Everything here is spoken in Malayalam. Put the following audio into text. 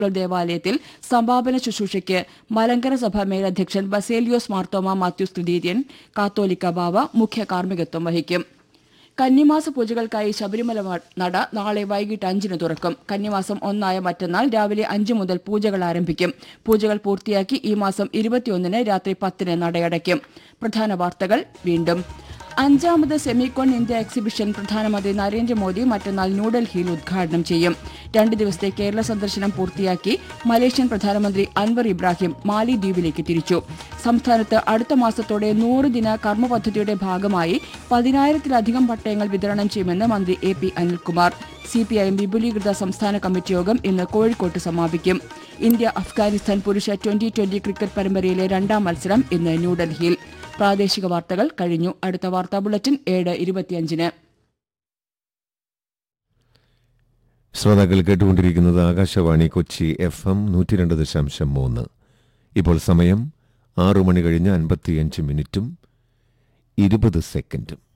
ദേവാലയത്തിൽ സമാപന ശുശ്രൂഷയ്ക്ക് മലങ്കര സഭ മേലധ്യക്ഷൻ ബസേലിയോസ് മാർത്തോമ മാത്യൂസ് തൃതീയൻ കാത്തോലിക്ക ബാവ മുഖ്യ കാർമ്മികത്വം വഹിക്കും കന്നിമാസ പൂജകൾക്കായി ശബരിമല വ- നട നാളെ വൈകിട്ട് അഞ്ചിന് തുറക്കും കന്നിമാസം ഒന്നായ മറ്റന്നാൾ രാവിലെ അഞ്ച് മുതൽ പൂജകൾ ആരംഭിക്കും പൂജകൾ പൂർത്തിയാക്കി ഈ മാസം ഇരുപത്തിയൊന്നിന് രാത്രി പത്തിന് നടയടയ്ക്കും പ്രധാന വാർത്തകൾ വീണ്ടും അഞ്ചാമത് സെമികോൺ ഇന്ത്യ എക്സിബിഷൻ പ്രധാനമന്ത്രി നരേന്ദ്രമോദി മറ്റന്നാൾ ന്യൂഡൽഹിയിൽ ഉദ്ഘാടനം ചെയ്യും രണ്ട് ദിവസത്തെ കേരള സന്ദർശനം പൂർത്തിയാക്കി മലേഷ്യൻ പ്രധാനമന്ത്രി അൻവർ ഇബ്രാഹിം മാലി ദ്വീപിലേക്ക് തിരിച്ചു സംസ്ഥാനത്ത് അടുത്ത മാസത്തോടെ നൂറ് ദിന കർമ്മ പദ്ധതിയുടെ ഭാഗമായി പതിനായിരത്തിലധികം പട്ടയങ്ങൾ വിതരണം ചെയ്യുമെന്ന് മന്ത്രി എ പി അനിൽകുമാർ സിപിഐഎം വിപുലീകൃത സംസ്ഥാന കമ്മിറ്റി യോഗം ഇന്ന് കോഴിക്കോട്ട് സമാപിക്കും ഇന്ത്യ അഫ്ഗാനിസ്ഥാൻ പുരുഷ ട്വന്റി ട്വന്റി ക്രിക്കറ്റ് പരമ്പരയിലെ രണ്ടാം മത്സരം ഇന്ന് ന്യൂഡൽഹിയിൽ പ്രാദേശിക വാർത്തകൾ കഴിഞ്ഞു അടുത്ത വാർത്താ ബുള്ളറ്റിൻ ഏഴ് ഇരുപത്തിയഞ്ചിന് ശ്രോതാക്കൾ കേട്ടുകൊണ്ടിരിക്കുന്നത് ആകാശവാണി കൊച്ചി എഫ് എം നൂറ്റി രണ്ട് ദശാംശം മൂന്ന് ഇപ്പോൾ സമയം ആറു മണി കഴിഞ്ഞ് അൻപത്തിയഞ്ച് മിനിറ്റും ഇരുപത് സെക്കൻഡും